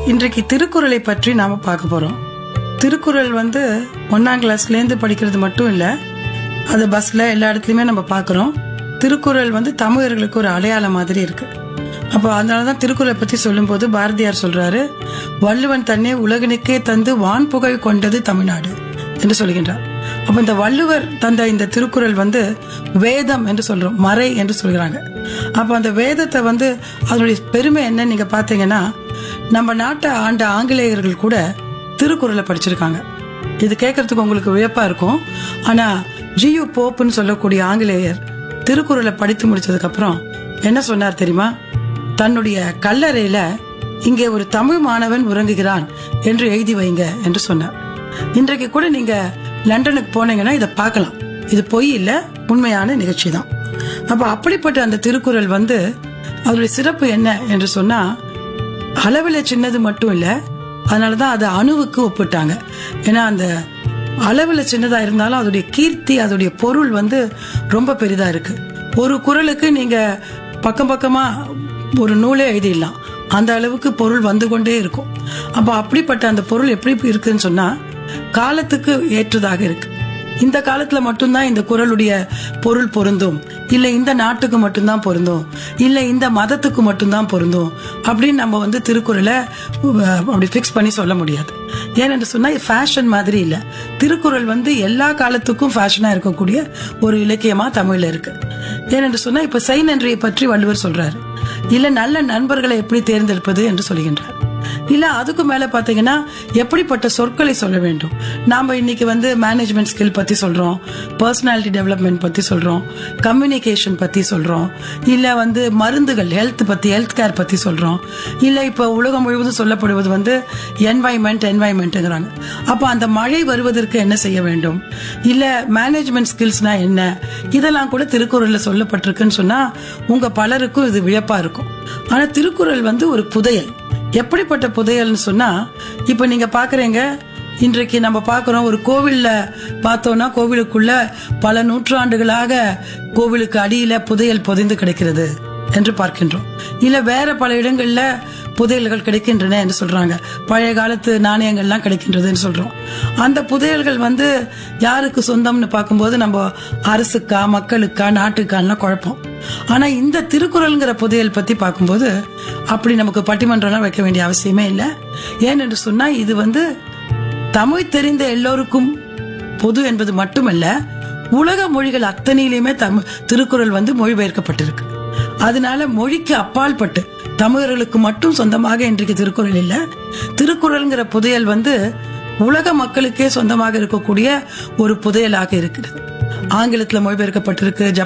இன்றைக்கு திருக்குறளை பற்றி நாம பார்க்க போறோம் திருக்குறள் வந்து ஒன்னாம் கிளாஸ்லேருந்து படிக்கிறது மட்டும் இல்லை அது பஸ்ல எல்லா இடத்துலையுமே நம்ம பார்க்குறோம் திருக்குறள் வந்து தமிழர்களுக்கு ஒரு அடையாளம் மாதிரி இருக்கு அப்போ அதனால தான் திருக்குறளை பற்றி சொல்லும்போது பாரதியார் சொல்றாரு வள்ளுவன் தன்னை உலகனுக்கே தந்து வான் புகழ் கொண்டது தமிழ்நாடு என்று சொல்கின்றார் அப்போ இந்த வள்ளுவர் தந்த இந்த திருக்குறள் வந்து வேதம் என்று சொல்றோம் மறை என்று சொல்கிறாங்க அப்போ அந்த வேதத்தை வந்து அதனுடைய பெருமை என்ன நீங்க பார்த்தீங்கன்னா நம்ம நாட்டை ஆண்ட ஆங்கிலேயர்கள் கூட திருக்குறளை படிச்சிருக்காங்க இது கேட்கறதுக்கு உங்களுக்கு வியப்பா இருக்கும் ஆனா ஜியு போப்புன்னு சொல்லக்கூடிய ஆங்கிலேயர் திருக்குறளை படித்து முடிச்சதுக்கு அப்புறம் என்ன சொன்னார் தெரியுமா தன்னுடைய கல்லறையில இங்கே ஒரு தமிழ் மாணவன் உறங்குகிறான் என்று எழுதி வைங்க என்று சொன்னார் இன்றைக்கு கூட நீங்க லண்டனுக்கு போனீங்கன்னா இதை பார்க்கலாம் இது பொய் இல்ல உண்மையான நிகழ்ச்சி தான் அப்ப அப்படிப்பட்ட அந்த திருக்குறள் வந்து அதனுடைய சிறப்பு என்ன என்று சொன்னா அளவில் சின்னது மட்டும் இல்லை அதனால தான் அதை அணுவுக்கு ஒப்பிட்டாங்க ஏன்னா அந்த அளவில் சின்னதாக இருந்தாலும் அதோடைய கீர்த்தி அதோடைய பொருள் வந்து ரொம்ப பெரிதாக இருக்கு ஒரு குறளுக்கு நீங்கள் பக்கம் பக்கமாக ஒரு நூலே எழுதிடலாம் அந்த அளவுக்கு பொருள் வந்து கொண்டே இருக்கும் அப்போ அப்படிப்பட்ட அந்த பொருள் எப்படி இருக்குன்னு சொன்னால் காலத்துக்கு ஏற்றதாக இருக்கு இந்த காலத்துல மட்டும்தான் இந்த குறளுடைய பொருள் பொருந்தும் இல்ல இந்த நாட்டுக்கு மட்டும்தான் பொருந்தும் இல்ல இந்த மதத்துக்கு மட்டும்தான் பொருந்தும் அப்படின்னு நம்ம வந்து திருக்குறளை அஹ், அப்படி ஃபிக்ஸ் பண்ணி சொல்ல முடியாது ஏனென்று சொன்னா ஃபேஷன் மாதிரி இல்ல திருக்குறள் வந்து எல்லா காலத்துக்கும் ஃபேஷனா இருக்கக்கூடிய ஒரு இலக்கியமா தமிழ்ல இருக்கு ஏனென்று சொன்னா இப்ப செய் நன்றியை பற்றி வள்ளுவர் சொல்றாரு இல்ல நல்ல நண்பர்களை எப்படி தேர்ந்தெடுப்பது என்று சொல்கின்றார் இல்ல அதுக்கு மேல பாத்தீங்கன்னா எப்படிப்பட்ட சொற்களை சொல்ல வேண்டும் நாம இன்னைக்கு வந்து மேனேஜ்மெண்ட் ஸ்கில் பத்தி சொல்றோம் பர்சனாலிட்டி டெவலப்மெண்ட் பத்தி சொல்றோம் கம்யூனிகேஷன் பத்தி சொல்றோம் இல்ல வந்து மருந்துகள் ஹெல்த் பத்தி ஹெல்த் கேர் பத்தி சொல்றோம் இல்ல இப்ப உலகம் முழுவதும் சொல்லப்படுவது வந்து என்வாய்மெண்ட் என்வாய்மெண்ட்ங்கிறாங்க அப்ப அந்த மழை வருவதற்கு என்ன செய்ய வேண்டும் இல்ல மேனேஜ்மெண்ட் ஸ்கில்ஸ்னா என்ன இதெல்லாம் கூட திருக்குறள்ல சொல்லப்பட்டிருக்குன்னு சொன்னா உங்க பலருக்கும் இது வியப்பா இருக்கும் ஆனா திருக்குறள் வந்து ஒரு புதையல் எப்படிப்பட்ட புதையல்னு சொன்னா இப்ப நீங்க பாக்குறீங்க இன்றைக்கு நம்ம பார்க்கிறோம் ஒரு கோவில்ல பார்த்தோம்னா கோவிலுக்குள்ள பல நூற்றாண்டுகளாக கோவிலுக்கு அடியில புதையல் புதைந்து கிடக்கிறது என்று பார்க்கின்றோம் இல்ல வேற பல இடங்கள்ல புதையல்கள் கிடைக்கின்றன என்று சொல்றாங்க பழைய காலத்து நாணயங்கள்லாம் கிடைக்கின்றதுன்னு சொல்றோம் அந்த புதையல்கள் வந்து யாருக்கு சொந்தம்னு பார்க்கும்போது நம்ம அரசுக்கா மக்களுக்கா நாட்டுக்கான்னா குழப்பம் ஆனா இந்த திருக்குறள்ங்கிற புதையல் பத்தி பார்க்கும்போது அப்படி நமக்கு பட்டிமன்றம்லாம் வைக்க வேண்டிய அவசியமே இல்லை ஏனென்று சொன்னா இது வந்து தமிழ் தெரிந்த எல்லோருக்கும் பொது என்பது மட்டுமல்ல உலக மொழிகள் அத்தனையிலுமே தமிழ் திருக்குறள் வந்து மொழிபெயர்க்கப்பட்டிருக்கு அதனால மொழிக்கு அப்பால் பட்டு தமிழர்களுக்கு மட்டும் சொந்தமாக இன்றைக்கு திருக்குறள் இல்ல திருக்குறள்ங்கிற புதையல் வந்து உலக மக்களுக்கே சொந்தமாக இருக்கக்கூடிய ஒரு புதையலாக இருக்கிறது ஆங்கிலத்துல மொழிபெயர்க்கப்பட்டிருக்கு